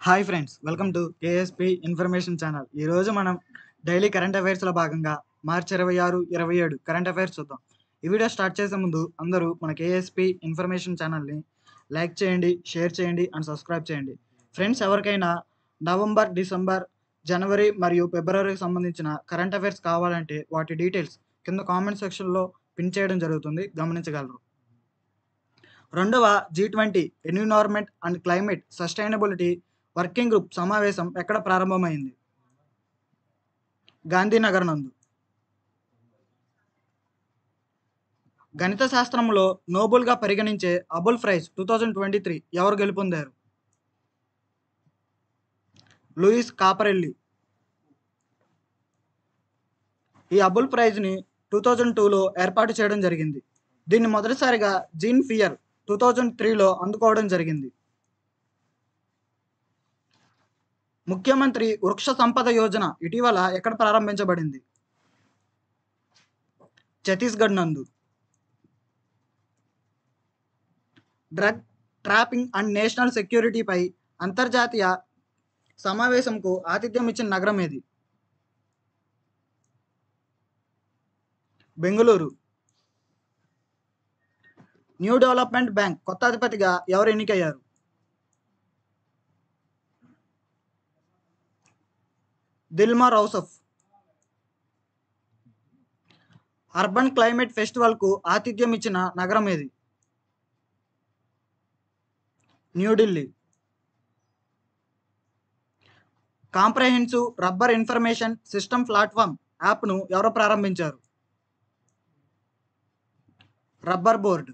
hi friends welcome to KSP information channel ఈరోజు మనం daily current అఫైర్స్లో భాగంగా మార్చి ఇరవై ఆరు ఇరవై ఏడు కరెంట్ అఫైర్స్ చూద్దాం ఈ వీడియో స్టార్ట్ చేసే ముందు అందరూ మన కేఎస్పి ఇన్ఫర్మేషన్ ఛానల్ని లైక్ చేయండి షేర్ చేయండి అండ్ సబ్స్క్రైబ్ చేయండి ఫ్రెండ్స్ ఎవరికైనా నవంబర్ డిసెంబర్ జనవరి మరియు ఫిబ్రవరికి సంబంధించిన కరెంట్ అఫైర్స్ కావాలంటే వాటి డీటెయిల్స్ కింద కామెంట్ సెక్షన్లో పిన్ చేయడం జరుగుతుంది గమనించగలరు రెండవ G twenty environment and climate sustainability working group సమావేశం ఎక్కడ ప్రారంభమైంది గాంధీనగర్ నందు గణిత శాస్త్రంలో నోబుల్గా పరిగణించే Abel Prize two thousand twenty three ఎవరు గెలుపొందారు లూయిస్ కాపరెల్లి ఈ అబుల్ ప్రైజ్ని టూ థౌజండ్ టూలో ఏర్పాటు చేయడం జరిగింది దీన్ని మొదటిసారిగా జీన్ ఫియర్ టూ థౌజండ్ త్రీలో అందుకోవడం జరిగింది ముఖ్యమంత్రి వృక్ష సంపద యోజన ఇటీవల ఎక్కడ ప్రారంభించబడింది ఛత్తీస్గఢ్ నందు డ్రగ్ ట్రాపింగ్ అండ్ నేషనల్ సెక్యూరిటీపై అంతర్జాతీయ సమావేశంకు ఆతిథ్యం ఇచ్చిన నగరం ఏది బెంగళూరు న్యూ డెవలప్మెంట్ బ్యాంక్ కొత్త అధిపతిగా ఎవరు ఎన్నికయ్యారు దిల్మా రౌసఫ్ అర్బన్ క్లైమేట్ ఫెస్టివల్కు ఆతిథ్యం ఇచ్చిన నగరం ఏది New Delhi comprehensive rubber information system platform యాప్ను ఎవరు ప్రారంభించారు rubber board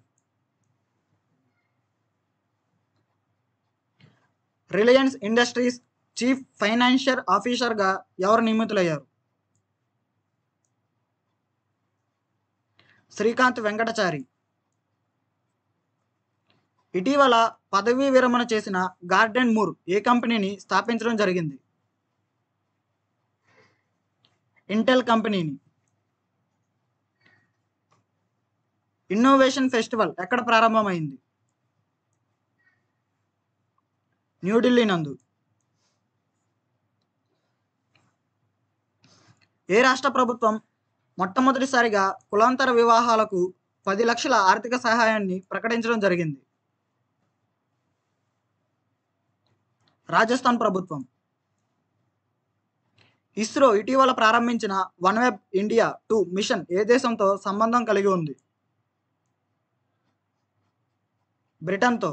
Reliance Industries chief financial ఆఫీసర్గా ఎవరు నియమితులయ్యారు శ్రీకాంత్ వెంకటచారి ఇటీవల పదవీ విరమణ చేసిన గార్డెన్ మూర్ ఏ కంపెనీని స్థాపించడం జరిగింది ఇంటెల్ కంపెనీని ఇన్నోవేషన్ ఫెస్టివల్ ఎక్కడ ప్రారంభమైంది న్యూఢిల్లీ నందు ఏ రాష్ట్ర ప్రభుత్వం మొట్టమొదటిసారిగా కులాంతర వివాహాలకు పది లక్షల ఆర్థిక సహాయాన్ని ప్రకటించడం జరిగింది రాజస్థాన్ ప్రభుత్వం ఇస్రో ఇటీవల ప్రారంభించిన OneWeb India two mission ఏ దేశంతో సంబంధం కలిగి ఉంది బ్రిటన్తో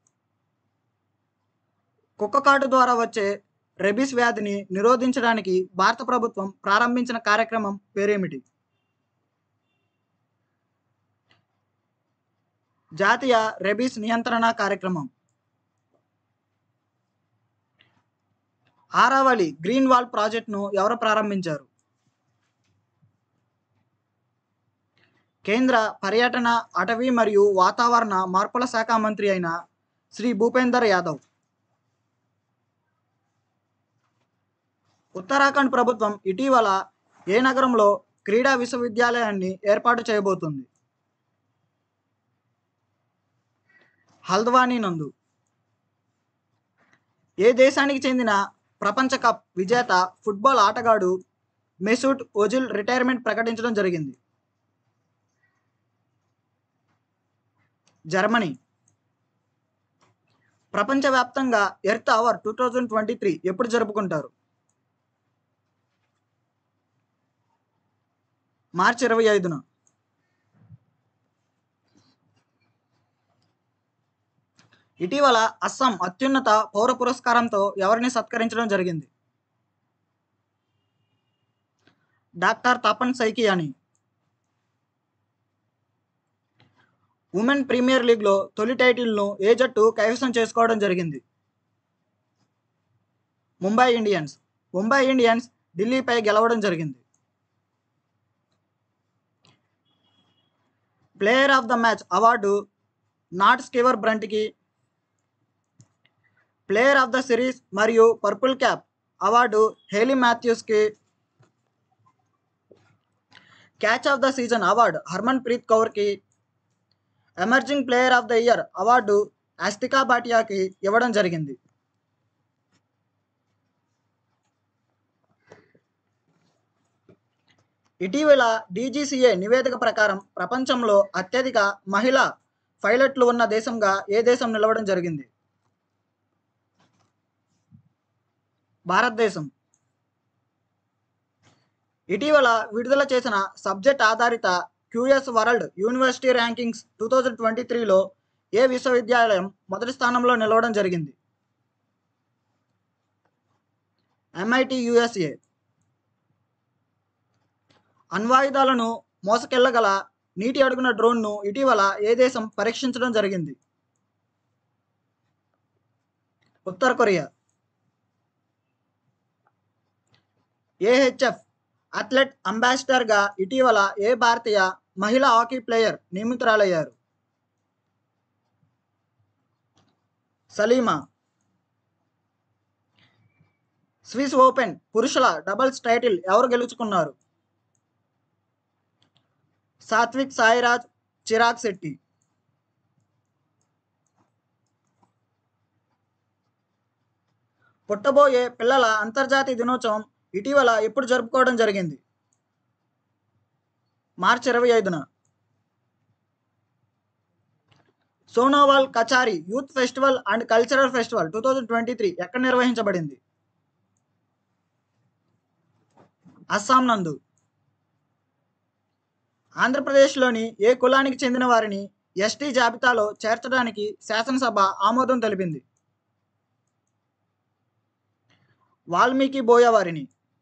కుక్కకాటు ద్వారా వచ్చే రెబిస్ వ్యాధిని నిరోధించడానికి భారత ప్రభుత్వం ప్రారంభించిన కార్యక్రమం పేరేమిటి జాతీయ రెబీస్ నియంత్రణ కార్యక్రమం ఆరావళి గ్రీన్ వాల్ ప్రాజెక్టును ఎవరు ప్రారంభించారు కేంద్ర పర్యటన అటవీ మరియు వాతావరణ మార్పుల శాఖ మంత్రి అయిన శ్రీ భూపేందర్ యాదవ్ ఉత్తరాఖండ్ ప్రభుత్వం ఇటీవల ఏ నగరంలో క్రీడా విశ్వవిద్యాలయాన్ని ఏర్పాటు చేయబోతుంది హల్ద్వానీ నందు ఏ దేశానికి చెందిన ప్రపంచ కప్ విజేత ఫుట్బాల్ ఆటగాడు మెసూట్ ఓజిల్ రిటైర్మెంట్ ప్రకటించడం జరిగింది జర్మనీ ప్రపంచవ్యాప్తంగా Earth Hour two thousand twenty three ఎప్పుడు జరుపుకుంటారు మార్చి ఇరవై ఐదున ఇటీవల అస్సాం అత్యున్నత పౌర పురస్కారంతో ఎవరిని సత్కరించడం జరిగింది డాక్టర్ తపన్ సైకియాని ఉమెన్ ప్రీమియర్ లీగ్లో తొలి టైటిల్ను ఏ జట్టు కైవసం చేసుకోవడం జరిగింది ముంబై ఇండియన్స్ ముంబై ఇండియన్స్ ఢిల్లీపై గెలవడం జరిగింది player of the match award Nat Sciver బ్రంట్కి ప్లేయర్ ఆఫ్ ద సిరీస్ మరియు పర్పుల్ క్యాప్ అవార్డు హేలీ మాథ్యూస్కి catch of the season award Harmanpreet కౌర్కి emerging player of the year award Yastika భాటియాకి ఇవ్వడం జరిగింది ఇటీవల డీజీసీఏ నివేదిక ప్రకారం ప్రపంచంలో అత్యధిక మహిళా పైలట్లు ఉన్న దేశంగా ఏ దేశం నిలవడం జరిగింది భారతదేశం ఇటీవల విడుదల చేసిన సబ్జెక్ట్ ఆధారిత QS world university rankings two thousand twenty త్రీలో ఏ విశ్వవిద్యాలయం మొదటి స్థానంలో నిలవడం జరిగింది ఎంఐటి యుఎస్ఏ అణ్వాయుధాలను మోసకెళ్లగల నీటి అడుగున డ్రోన్ను ఇటీవల ఏ దేశం పరీక్షించడం జరిగింది ఉత్తర కొరియా ఏహెచ్ఎఫ్ అథ్లెట్ అంబాసిడర్గా ఇటీవల ఏ భారతీయ మహిళా హాకీ ప్లేయర్ నియమితురాలయ్యారు సలీమా స్విస్ ఓపెన్ పురుషుల డబుల్స్ టైటిల్ ఎవరు గెలుచుకున్నారు సాత్విక్ సాయిరాజ్ చిరాగ్ శెట్టి పుట్టబోయే పిల్లల అంతర్జాతీయ దినోత్సవం ఇటీవల ఎప్పుడు జరుపుకోవడం జరిగింది మార్చి ఇరవై ఐదున Sonowal Kachari youth festival and cultural festival two thousand twenty three ఎక్కడ నిర్వహించబడింది అస్సాం నందు ఆంధ్రప్రదేశ్లోని ఏ కులానికి చెందిన వారిని ఎస్టీ జాబితాలో చేర్చడానికి శాసనసభ ఆమోదం తెలిపింది వాల్మీకి బోయవారిని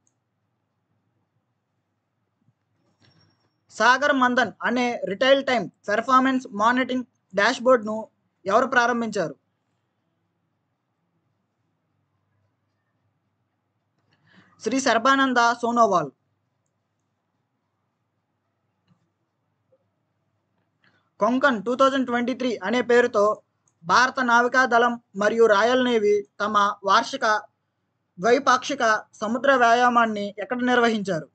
సాగర్ మందన్ అనే రిటైల్ టైం పెర్ఫార్మెన్స్ మానిటరింగ్ డాష్బోర్డ్ను ఎవరు ప్రారంభించారు Shri Sarbananda Sonowal Konkan two thousand twenty three అనే పేరుతో భారత నావికా దళం మరియు రాయల్ నేవీ తమ వార్షిక ద్వైపాక్షిక సముద్ర వ్యాయామాన్ని ఎక్కడ నిర్వహించారు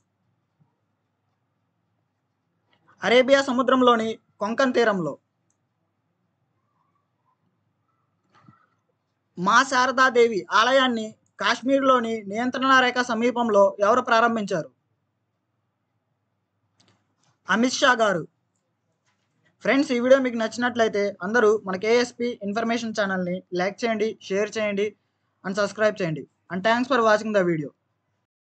అరేబియా సముద్రంలోని కొంకన్ తీరంలో మా శారదాదేవి ఆలయాన్ని కాశ్మీర్లోని నియంత్రణ రేఖ సమీపంలో ఎవరు ప్రారంభించారు అమిత్ షా గారు ఫ్రెండ్స్ ఈ వీడియో మీకు నచ్చినట్లయితే అందరూ మన కేఎస్పి ఇన్ఫర్మేషన్ ఛానల్ని లైక్ చేయండి షేర్ చేయండి అండ్ సబ్స్క్రైబ్ చేయండి and thanks for watching the video